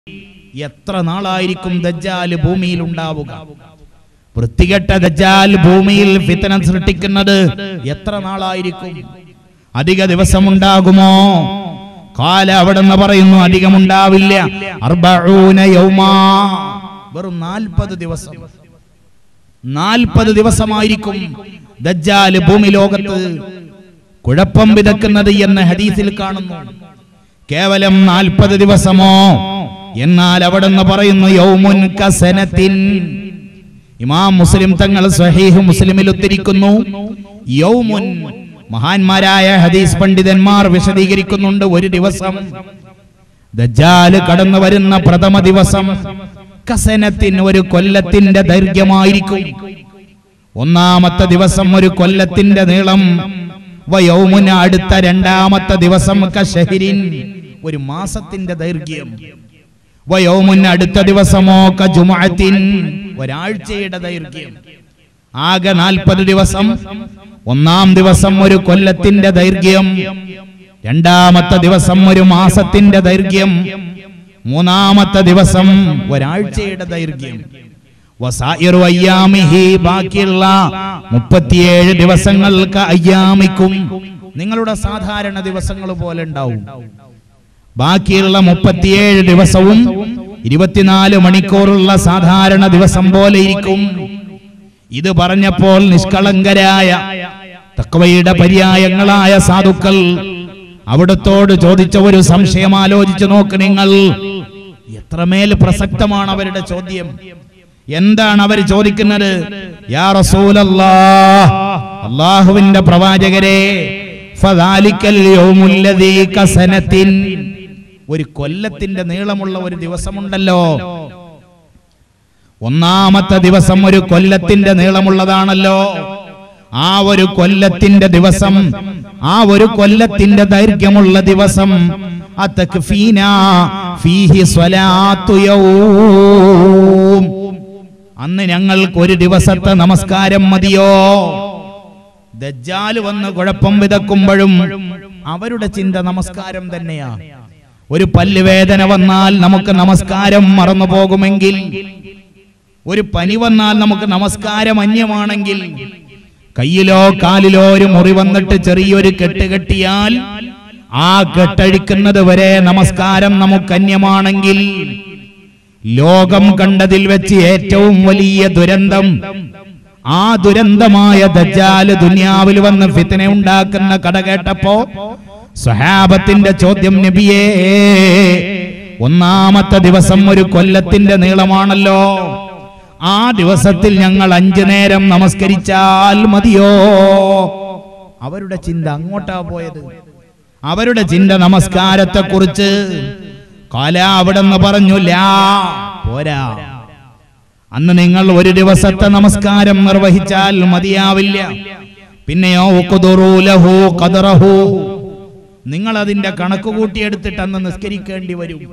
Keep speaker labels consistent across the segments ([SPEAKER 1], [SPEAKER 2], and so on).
[SPEAKER 1] എത്ര നാളായിരിക്കും ദജ്ജാൽ ഭൂമിയിൽ ഉണ്ടാവുക വൃത്തികെട്ട ദജ്ജാൽ ഭൂമിയിൽ ഫിത്തന സൃഷ്ടിക്കുന്നത് എത്ര നാളായിരിക്കും അധിക ദിവസം ഉണ്ടാകുമോ കാല അവിടെ നിന്ന് പറയുന്നു അധികമുണ്ടാവില്ല അർബഊന യൗമാ വെറും നാൽപ്പത് ദിവസം നാൽപ്പത് ദിവസമായിരിക്കും ദജ്ജാല് ഭൂമി ലോകത്ത് കുഴപ്പം വിതക്കുന്നത് എന്ന് ഹദീസിൽ കാണുന്നു കേവലം നാൽപ്പത് ദിവസമോ എന്നാൽ അവിടെ നിന്ന് പറയുന്നു യൗമുൻ കസനത്തിൻ ഇമാം മുസ്ലിം തങ്ങൾ സ്വഹീഹ് മുസ്ലിമിൽ ഉദ്ധരിക്കുന്നു യൗമുൻ മഹാന്മാരായ ഹദീസ് പണ്ഡിതന്മാർ വിശദീകരിക്കുന്നുണ്ട് ഒരു ദിവസം ദജ്ജാല് കടന്നു വരുന്ന പ്രഥമ ദിവസം കസനത്തിന് ഒരു കൊല്ലത്തിന്റെ ദൈർഘ്യമായിരിക്കും ഒന്നാമത്തെ ദിവസം ഒരു കൊല്ലത്തിന്റെ നീളം വയൗമുന അടുത്ത രണ്ടാമത്തെ ദിവസം കഷഹിരിൻ ഒരു മാസത്തിന്റെ ദൈർഘ്യം വയോമുൻ അടുത്ത ദിവസമോ കജുമാത്തിൻ ഒരാഴ്ചയുടെ ദൈർഘ്യം ആകെ നാൽപ്പത് ദിവസം ഒന്നാം ദിവസം ഒരു കൊല്ലത്തിന്റെ ദൈർഘ്യം രണ്ടാമത്തെ ദിവസം ഒരു മാസത്തിന്റെ ദൈർഘ്യം മൂന്നാമത്തെ ദിവസം ഒരാഴ്ചയുടെ ദൈർഘ്യം വസായിറു അയ്യാമിഹി ബാക്കിയുള്ള മുപ്പത്തിയേഴ് ദിവസങ്ങൾക്ക് അയ്യാമിക്കും നിങ്ങളുടെ സാധാരണ ദിവസങ്ങൾ പോലെ ഉണ്ടാവും ബാക്കിയുള്ള മുപ്പത്തിയേഴ് ദിവസവും ഇരുപത്തിനാല് മണിക്കൂറുള്ള സാധാരണ ദിവസം പോലെ ഇരിക്കും ഇത് പറഞ്ഞപ്പോൾ നിഷ്കളങ്കരായ തക്വയുടെ പര്യായങ്ങളായ സാധുക്കൾ അവിടത്തോട് ചോദിച്ച ഒരു സംശയം ആലോചിച്ചു നോക്ക് നിങ്ങൾ എത്രമേൽ പ്രസക്തമാണ് അവരുടെ ചോദ്യം എന്താണ് അവർ ചോദിക്കുന്നത് യാ റസൂലല്ലാ അള്ളാഹുവിന്റെ പ്രവാചകരെ ഫദാലിക്കൽ യൗമുല്ലദീ കസനത്തിൻ ഒരു കൊല്ലത്തിന്റെ നീളമുള്ള ഒരു ദിവസമുണ്ടല്ലോ ഒന്നാമത്തെ ദിവസം ഒരു കൊല്ലത്തിന്റെ നീളമുള്ളതാണല്ലോ ആ ഒരു കൊല്ലത്തിന്റെ ദിവസം ആ ഒരു കൊല്ലത്തിന്റെ ദൈർഘ്യമുള്ള ദിവസം അത്തക്ഫീന ഫീഹി സ്വലാത്തു യൗം അന്ന് ഞങ്ങൾക്ക് ഒരു ദിവസത്തെ നമസ്കാരം മതിയോ ദജ്ജാല് വന്ന് കുഴപ്പം വിതക്കുമ്പോഴും അവരുടെ ചിന്ത നമസ്കാരം തന്നെയാണ് ഒരു പല്ലുവേദന വന്നാൽ നമുക്ക് നമസ്കാരം മറന്നു പോകുമെങ്കിൽ ഒരു പനി വന്നാൽ നമുക്ക് നമസ്കാരം അന്യമാണെങ്കിൽ കയ്യിലോ കാലിലോ ഒരു മുറി വന്നിട്ട് ചെറിയൊരു കെട്ട് കെട്ടിയാൽ ആ കെട്ടഴിക്കുന്നത് വരെ നമസ്കാരം നമുക്ക് അന്യമാണെങ്കിൽ ലോകം കണ്ടതിൽ വെച്ച് ഏറ്റവും വലിയ ദുരന്തം ആ ദുരന്തമായ ദജ്ജാല് ദുനിയാവിൽ വന്ന് ഫിത്തന ഉണ്ടാക്കുന്ന കട കേട്ടപ്പോ സ്വഹാബത്തിന്റെ ചോദ്യം നബിയേ ഒന്നാമത്തെ ദിവസം ഒരു കൊല്ലത്തിന്റെ നീളമാണല്ലോ ആ ദിവസത്തിൽ ഞങ്ങൾ അഞ്ചു നേരം നമസ്കരിച്ചാൽ മതിയോ അവരുടെ ചിന്ത അങ്ങോട്ടാ പോയത് അവരുടെ ചിന്ത നമസ്കാരത്തെ കുറിച്ച് കാല അവിടെ നിന്ന് പറഞ്ഞു ലാ പോരാ അന്ന് നിങ്ങൾ ഒരു ദിവസത്തെ നമസ്കാരം നിർവഹിച്ചാൽ മതിയാവില്ല പിന്നെയോ ഉഖ്ദുറൂ ലഹു ഖദറഹു നിങ്ങൾ അതിന്റെ കണക്ക് കൂട്ടിയെടുത്തിട്ട് അന്ന് നിസ്കരിക്കേണ്ടി വരും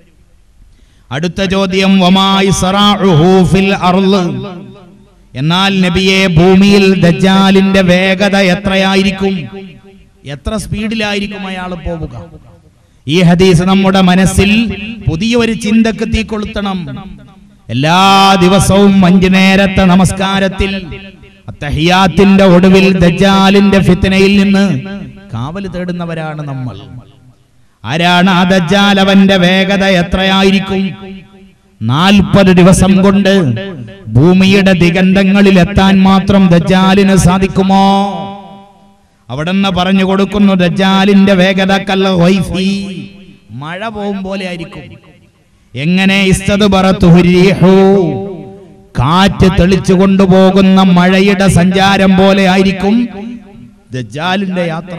[SPEAKER 1] അടുത്ത ചോദ്യം വമായി സറാഉഹു ഫിൽ അർള് എന്നാൽ നബിയെ ഭൂമിയിൽ ദജ്ജാലിന്റെ വേഗത എത്രയായിരിക്കും എത്ര സ്പീഡിലായിരിക്കും അയാൾ പോവുക ഈ ഹദീസ് നമ്മുടെ മനസ്സിൽ പുതിയൊരു ചിന്തക്ക് തീ കൊളുത്തണം എല്ലാ ദിവസവും അഞ്ചു നേരത്തെ നമസ്കാരത്തിൽ അത്തഹിയാത്തിന്റെ ഒടുവിൽ ദജ്ജാലിന്റെ ഫിത്തനയിൽ നിന്ന് കാവല് തേടുന്നവരാണ് നമ്മൾ ആരാണ് ആ ദജ്ജാൽ അവന്റെ വേഗത എത്രയായിരിക്കും നാൽപ്പത് ദിവസം കൊണ്ട് ഭൂമിയുടെ ദിഗന്ധങ്ങളിൽ എത്താൻ മാത്രം ദജ്ജാലിന് സാധിക്കുമോ അവിടെ നിന്ന് പറഞ്ഞു കൊടുക്കുന്നു ദജ്ജാലിന്റെ വേഗത കല്ല വൈഫി മഴ പോകും പോലെ ആയിരിക്കും എങ്ങനെ ഇസ്തത് പറത്തുഹുരീഹു കാറ്റ് തെളിച്ചു കൊണ്ടുപോകുന്ന മഴയുടെ സഞ്ചാരം പോലെ ആയിരിക്കും ദജ്ജാലിന്റെ യാത്ര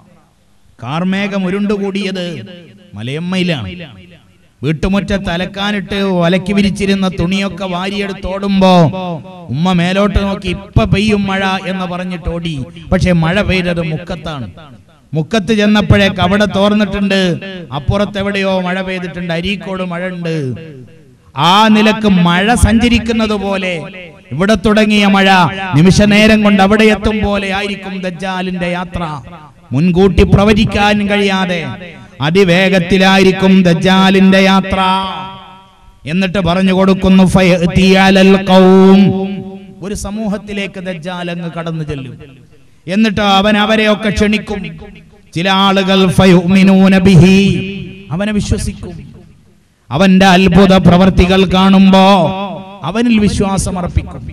[SPEAKER 1] കാർമേഘം ഉരുണ്ടുകൂടിയത് മലയമ്മയിലാണ് വീട്ടുമുറ്റത്ത് അലക്കാനിട്ട് ഒലക്കി വിരിച്ചിരുന്ന തുണിയൊക്കെ വാരിയെടുത്തോടുമ്പോ ഉമ്മ മേലോട്ട് നോക്കി ഇപ്പൊ പെയ്യും മഴ എന്ന് പറഞ്ഞിട്ട് ഓടി പക്ഷെ മഴ പെയ്തത് മുക്കത്താണ് മുക്കത്ത് ചെന്നപ്പോഴേക്ക് അവിടെ തോർന്നിട്ടുണ്ട് അപ്പുറത്ത് എവിടെയോ മഴ പെയ്തിട്ടുണ്ട് അരീക്കോട് മഴ ഉണ്ട് ആ നിലക്ക് മഴ സഞ്ചരിക്കുന്നത് പോലെ ഇവിടെ തുടങ്ങിയ മഴ നിമിഷ നേരം കൊണ്ട് അവിടെ എത്തും പോലെ ആയിരിക്കും ദജ്ജാലിന്റെ യാത്ര മുൻകൂട്ടി പ്രവചിക്കാൻ കഴിയാതെ അതിവേഗത്തിലായിരിക്കും ദജ്ജാലിന്റെ യാത്ര എന്നിട്ട് പറഞ്ഞു കൊടുക്കുന്നു ഫയഅതി അലൽ ഖൗം. ഒരു സമൂഹത്തിലേക്ക് ദജ്ജാൽ അങ്ങ് കടന്നു ചെല്ലും എന്നിട്ട് അവൻ അവരെയൊക്കെ ക്ഷണിക്കും ചില ആളുകൾ ഫയുമിനൂന ബിഹി അവനെ വിശ്വസിക്കും അവന്റെ അത്ഭുത പ്രവർത്തികൾ കാണുമ്പോ അവനിൽ വിശ്വാസം അർപ്പിക്കും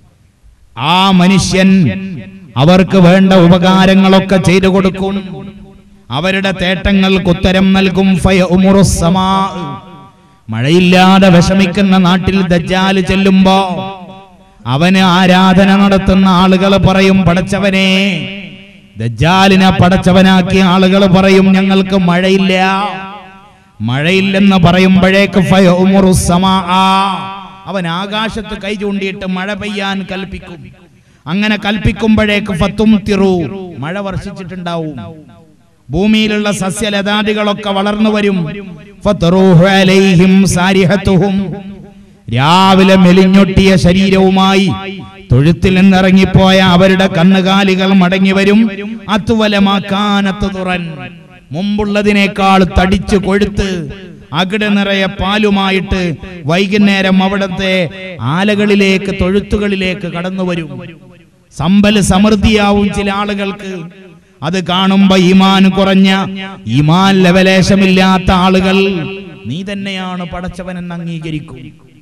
[SPEAKER 1] ആ മനുഷ്യൻ അവർക്ക് വേണ്ട ഉപകാരങ്ങളൊക്കെ ചെയ്തു കൊടുക്കും അവരുടെ തേട്ടങ്ങൾക്ക് ഉത്തരം നൽകും ഫയഉമുറു സമാ. മഴയില്ലാതെ വിഷമിക്കുന്ന നാട്ടിൽ ദജ്ജാല് ചെല്ലുമ്പോ അവന് ആരാധന നടത്തുന്ന ആളുകൾ പറയും പടച്ചവനെ ദജ്ജാലിനെ പടച്ചവനാക്കിയ ആളുകൾ പറയും ഞങ്ങൾക്ക് മഴയില്ല മഴയില്ലെന്ന് പറയുമ്പോഴേക്ക് ഫയഉമുറു സമാ. അവൻ ആകാശത്ത് കൈ ചൂണ്ടിയിട്ട് മഴ പെയ്യാൻ കൽപ്പിക്കും അങ്ങനെ കൽപ്പിക്കുമ്പോഴേക്ക് ഫത്തും തിറു മഴ വർഷിച്ചിട്ടുണ്ടാവും ഭൂമിയിലുള്ള സസ്യലതാദികളൊക്കെ വളർന്നു വരും ഫതറൂഹു അലൈഹിം സാരിഹത്തുഹും. രാവിലെ മെലിഞ്ഞൊട്ടിയ ശരീരവുമായി തൊഴുത്തിൽ നിന്നിറങ്ങിപ്പോയ അവരുടെ കന്നുകാലികൾ മടങ്ങി വരും അത്തുവലമാക്കാനത്ത് തുറൻ മുമ്പുള്ളതിനേക്കാൾ തടിച്ചു കൊഴുത്ത് അകിട് നിറയെ പാലുമായിട്ട് വൈകുന്നേരം അവിടത്തെ ആലകളിലേക്ക് തൊഴുത്തുകളിലേക്ക് കടന്നു വരും സമ്പൽ സമൃദ്ധിയാവും ചില ആളുകൾക്ക് അത് കാണുമ്പോ ഈമാൻ കുറഞ്ഞ ഈമാൻ ലവലേശമില്ലാത്ത ആളുകൾ നീ തന്നെയാണ് പടച്ചവനെന്ന് അംഗീകരിക്കും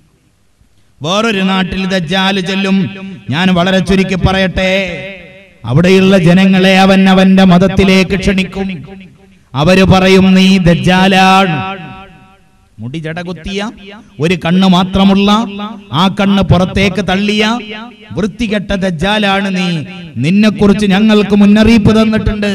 [SPEAKER 1] വേറൊരു നാട്ടിൽ ദജ്ജാല് ചെല്ലും ഞാൻ വളരെ ചുരുക്കി പറയട്ടെ അവിടെയുള്ള ജനങ്ങളെ അവൻ അവന്റെ മതത്തിലേക്ക് ക്ഷണിക്കും അവര് പറയും നീ ദജ്ജാലാണ് മുടി ജടകുത്തിയ ഒരു കണ്ണ് മാത്രമുള്ള ആ കണ്ണ് പുറത്തേക്ക് തള്ളിയ വൃത്തികെട്ട ദജ്ജാലാണ് നീ നിന്നെക്കുറിച്ച് ഞങ്ങൾക്ക് മുന്നറിയിപ്പ് തന്നിട്ടുണ്ട്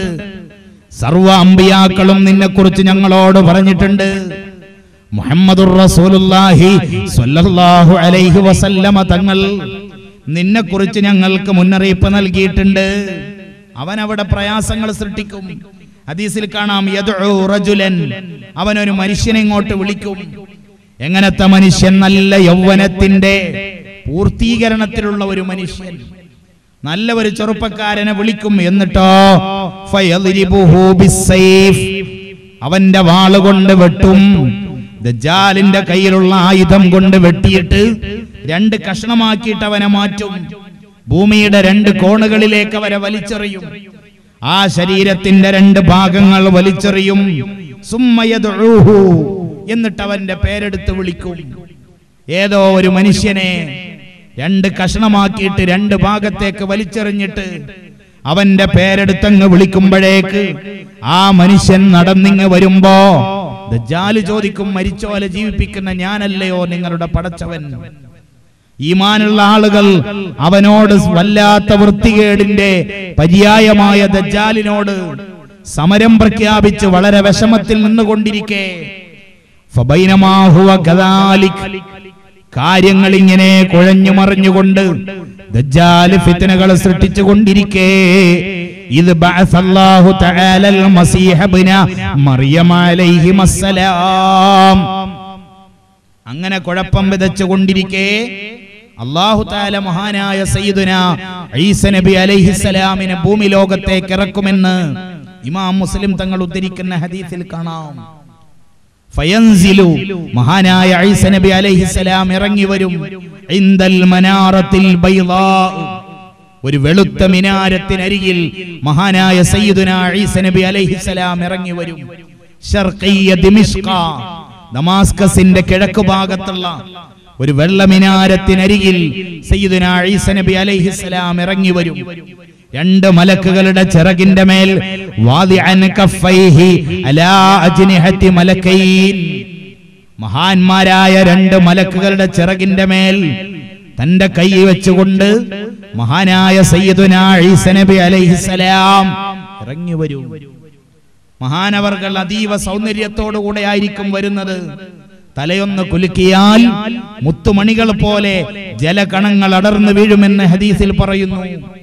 [SPEAKER 1] സർവ അമ്പിയാക്കളും നിന്നെക്കുറിച്ച് ഞങ്ങളോട് പറഞ്ഞിട്ടുണ്ട് മുഹമ്മദുർ റസൂലുള്ളാഹി സ്വല്ലല്ലാഹു അലൈഹി വസല്ലമ തങ്ങൾ നിന്നെക്കുറിച്ച് ഞങ്ങൾക്ക് മുന്നറിയിപ്പ് നൽകിയിട്ടുണ്ട് അവൻ അവിടെ പ്രയാസങ്ങൾ സൃഷ്ടിക്കും ഹദീസിൽ കാണാം യദ്ഉ റജുലൻ അവനൊരു മനുഷ്യനെ ഇങ്ങോട്ട് വിളിക്കും എങ്ങനത്തെ മനുഷ്യൻ നല്ല യൗവനത്തിന്റെ പൂർത്തീകരണത്തിലുള്ള ഒരു മനുഷ്യൻ നല്ല ഒരു ചെറുപ്പക്കാരനെ വിളിക്കും എന്നിട്ടോ ഫയദ്രിബുഹു ബിസ്സൈഫ്. അവന്റെ വാള് കൊണ്ട് വെട്ടും ദജ്ജാലിന്റെ കയ്യിലുള്ള ആയുധം കൊണ്ട് വെട്ടിയിട്ട് രണ്ട് കഷ്ണമാക്കിയിട്ട് അവനെ മാറ്റും ഭൂമിയുടെ രണ്ട് കോണുകളിലേക്ക് അവരെ വലിച്ചെറിയും ആ ശരീരത്തിന്റെ രണ്ട് ഭാഗങ്ങൾ വലിച്ചെറിയും സുമ്മയദ്ഉഹു. എന്നിട്ട് അവന്റെ പേരെടുത്ത് വിളിക്കും ഏതോ ഒരു മനുഷ്യനെ രണ്ട് കഷണമാക്കിയിട്ട് രണ്ട് ഭാഗത്തേക്ക് വലിച്ചെറിഞ്ഞിട്ട് അവന്റെ പേരെടുത്തങ്ങ് വിളിക്കുമ്പോഴേക്ക് ആ മനുഷ്യൻ നടന്നിങ്ങ് വരുമ്പോ ദജ്ജാല് ചോദിക്കും മരിച്ചോലെ ജീവിപ്പിക്കുന്ന ഞാനല്ലയോ നിങ്ങളുടെ പടച്ചവൻ ഈമാനുള്ള ആളുകൾ അവനോട് വല്ലാത്ത വൃത്തികേടിന്റെ പര്യായമായ ദജ്ജാലിനോട് സമരം പ്രഖ്യാപിച്ച് വളരെ വിഷമത്തിൽ നിന്നുകൊണ്ടിരിക്കെ ഫബൈനമാ ഹുവ കദാലിക്. കാര്യങ്ങൾ ഇങ്ങനെ കുഴഞ്ഞു മറിഞ്ഞുകൊണ്ട് ദജ്ജാല് ഫിത്തനകൾ സൃഷ്ടിച്ചു കൊണ്ടിരിക്കേ ഇത് ബഅസല്ലാഹു തആലൽ മസീഹ ഇബ്ന മറിയം അലൈഹിമസ്സലാം അങ്ങനെ കുഴപ്പം വിതച്ചു കൊണ്ടിരിക്കെ അള്ളാഹു താല മഹാനായ സയ്യിദുന ഈസ നബി അലൈഹിസ്സലാമിനെ ഭൂമി ലോകത്തേക്ക് ഇറക്കുമെന്ന് ഇമാം മുസ്ലിം തങ്ങൾ ഉദ്ധരിക്കുന്ന ഹദീസിൽ കാണാം ഫയൻസിലു മഹാനായ ഈസ നബി അലൈഹിസ്സലാം ഇറങ്ങി വരും ഇൻദൽ മനാറത്തിൽ ബൈളാ ഒരു വെളുത്ത മിനാരത്തിനരികിൽ മഹാനായ സയ്യിദുന ഈസ നബി അലൈഹിസ്സലാം ഇറങ്ങി വരും ശർഖിയ ദിമിഷ്ക ദമാസ്കസിന്റെ കിഴക്ക് ഭാഗത്തുള്ള ഒരു വെള്ള മിനാരത്തിനരികിൽ സയ്യിദുന ഈസ നബി അലൈഹിസ്സലാം ഇറങ്ങി വരും രണ്ട് മലക്കുകളുടെ ചിറകിന്റെ മേൽ വാദിഅൻ കഫൈഹി അലാ അജ്നിഹത്തി മലക്കൈൻ മഹാന്മാരായ രണ്ട് മലക്കുകളുടെ ചിറകിന്റെ മേൽ തന്റെ കൈ വെച്ചുകൊണ്ട് മഹാനായ സയ്യിദുന ഈസ നബി അലൈഹിസ്സലാം ഇറങ്ങി വരും മഹാനവർകൾ അതീവ സൗന്ദര്യത്തോടുകൂടെ ആയിരിക്കും വരുന്നത് തലയൊന്ന് കുലുക്കിയാൽ മുത്തുമണികൾ പോലെ ജലകണങ്ങൾ അടർന്നു വീഴുമെന്ന് ഹദീസിൽ പറയുന്നു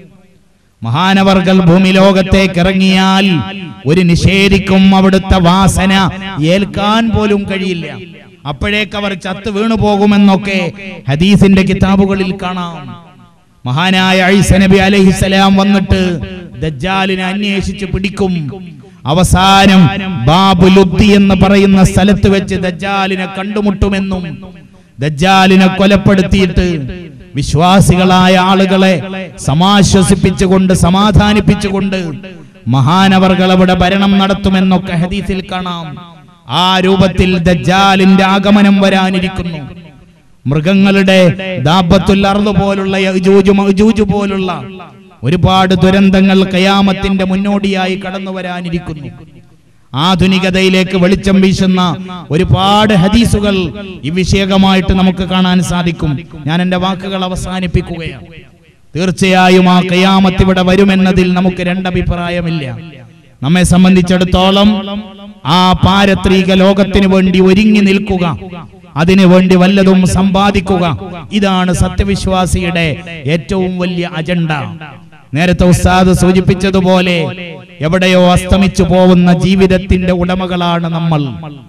[SPEAKER 1] മഹാനവർകൾ ഭൂമി ലോകത്തേക്ക് ഇറങ്ങിയാൽ ഒരു നിഷേധിക്കും അവിടുത്തെ വാസന ഏൽക്കാൻ പോലും കഴിയില്ല അപ്പോഴേക്ക് അവർ ചത്തു വീണു പോകുമെന്നൊക്കെ ഹദീസിന്റെ കിതാബുകളിൽ കാണാം മഹാനായ ഐസ നബി അലൈഹിസലാം വന്നിട്ട് ദജ്ജാലിനെ അന്വേഷിച്ച് പിടിക്കും അവസാനം ബാബുലുദ്ദി എന്ന് പറയുന്ന സ്ഥലത്ത് വെച്ച് ദജ്ജാലിനെ കണ്ടുമുട്ടുമെന്നും ദജ്ജാലിനെ കൊലപ്പെടുത്തിയിട്ട് വിശ്വാസികളായ ആളുകളെ സമാശ്വസിപ്പിച്ചുകൊണ്ട് സമാധാനിപ്പിച്ചുകൊണ്ട് മഹാനവർകൾ അവിടെ ഭരണം നടത്തുമെന്നൊക്കെ ഹദീസിൽ കാണാം ആ രൂപത്തിൽ ദജ്ജാലിന്റെ ആഗമനം വരാനിരിക്കുന്നു മൃഗങ്ങളുടെ ദാബത്തുൽ അർദ് പോലുള്ള യജൂജ് മഅജൂജ് പോലുള്ള ഒരുപാട് ദുരന്തങ്ങൾ കയാമത്തിന്റെ മുന്നോടിയായി കടന്നു വരാനിരിക്കുന്നു ആധുനികതയിലേക്ക് വെളിച്ചം വീശുന്ന ഒരുപാട് ഹദീസുകൾ ഈ വിഷയകമായിട്ട് നമുക്ക് കാണാൻ സാധിക്കും ഞാൻ എന്റെ വാക്കുകൾ അവസാനിപ്പിക്കുകയാണ് തീർച്ചയായും ആ കയാമത്ത് ഇവിടെ വരുമെന്നതിൽ നമുക്ക് രണ്ടഭിപ്രായമില്ല നമ്മെ സംബന്ധിച്ചിടത്തോളം ആ പാരത്രിക ലോകത്തിന് വേണ്ടി ഒരുങ്ങി നിൽക്കുക അതിനു വേണ്ടി വല്ലതും സമ്പാദിക്കുക ഇതാണ് സത്യവിശ്വാസിയുടെ ഏറ്റവും വലിയ അജണ്ട നേരത്തെ ഉസ്താദ് സൂചിപ്പിച്ചതുപോലെ എവിടെയോ അസ്തമിച്ചു പോകുന്ന ജീവിതത്തിന്റെ ഉടമകളാണ് നമ്മൾ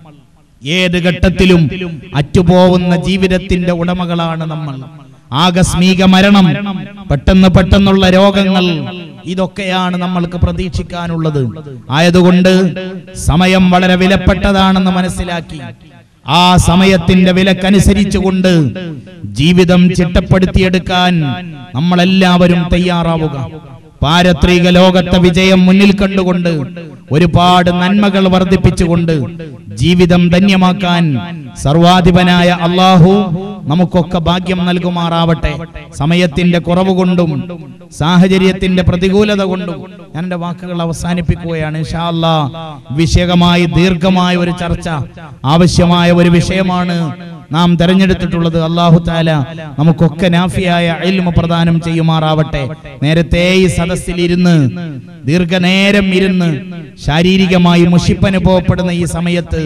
[SPEAKER 1] ഏത് ഘട്ടത്തിലും അറ്റുപോകുന്ന ജീവിതത്തിന്റെ ഉടമകളാണ് നമ്മൾ ആകസ്മിക മരണം പെട്ടെന്ന് പെട്ടെന്നുള്ള രോഗങ്ങൾ ഇതൊക്കെയാണ് നമ്മൾക്ക് പ്രതീക്ഷിക്കാനുള്ളത് ആയതുകൊണ്ട് സമയം വളരെ വിലപ്പെട്ടതാണെന്ന് മനസ്സിലാക്കി ആ സമയത്തിന്റെ വിലക്കനുസരിച്ചുകൊണ്ട് ജീവിതം ചിട്ടപ്പെടുത്തിയെടുക്കാൻ നമ്മളെല്ലാവരും തയ്യാറാവുക പാരത്രിക ലോകത്തെ വിജയം മുന്നിൽ കണ്ടുകൊണ്ട് ഒരുപാട് നന്മകൾ വർദ്ധിപ്പിച്ചുകൊണ്ട് ജീവിതം ധന്യമാക്കാൻ സർവാധിപനായ അള്ളാഹു നമുക്കൊക്കെ ഭാഗ്യം നൽകുമാറാവട്ടെ സമയത്തിന്റെ കുറവ് കൊണ്ടും സാഹചര്യത്തിന്റെ പ്രതികൂലത കൊണ്ടും ഞാൻ എന്റെ വാക്കുകൾ അവസാനിപ്പിക്കുകയാണ് ഇൻഷാ അല്ലാ വിഷയകമായി ദീർഘമായ ഒരു ചർച്ച ആവശ്യമായ ഒരു വിഷയമാണ് നാം തെരഞ്ഞെടുത്തിട്ടുള്ളത് അള്ളാഹു താല നമുക്കൊക്കെ നാഫിയായ ഇൽമ പ്രദാനം ചെയ്യുമാറാവട്ടെ നേരത്തെ ഈ സദസ്സിൽ ഇരുന്ന് ദീർഘനേരം ഇരുന്ന് ശാരീരികമായി മുഷിപ്പനുഭവപ്പെടുന്ന ഈ സമയത്ത്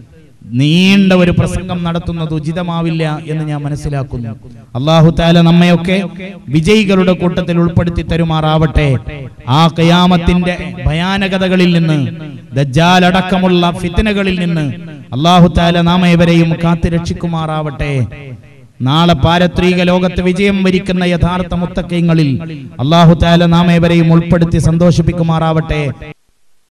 [SPEAKER 1] നീണ്ട ഒരു പ്രസംഗം നടത്തുന്നത് ഉചിതമാവില്ല എന്ന് ഞാൻ മനസ്സിലാക്കുന്നു അള്ളാഹു താല നമ്മയൊക്കെ വിജയികളുടെ കൂട്ടത്തിൽ ഉൾപ്പെടുത്തി തരുമാറാവട്ടെ ആ കയാമത്തിന്റെ ഭയാനകതകളിൽ നിന്ന് ദജ്ജാലടക്കമുള്ള ഫിത്തനകളിൽ നിന്ന് അള്ളാഹു താല നാം ഏവരെയും കാത്തു രക്ഷിക്കുമാറാവട്ടെ നാളെ പാരത്രിക ലോകത്ത് വിജയം വരിക്കുന്ന യഥാർത്ഥ മുത്തക്കയങ്ങളിൽ അള്ളാഹു താല നാം ഏവരെയും ഉൾപ്പെടുത്തി സന്തോഷിപ്പിക്കുമാറാവട്ടെ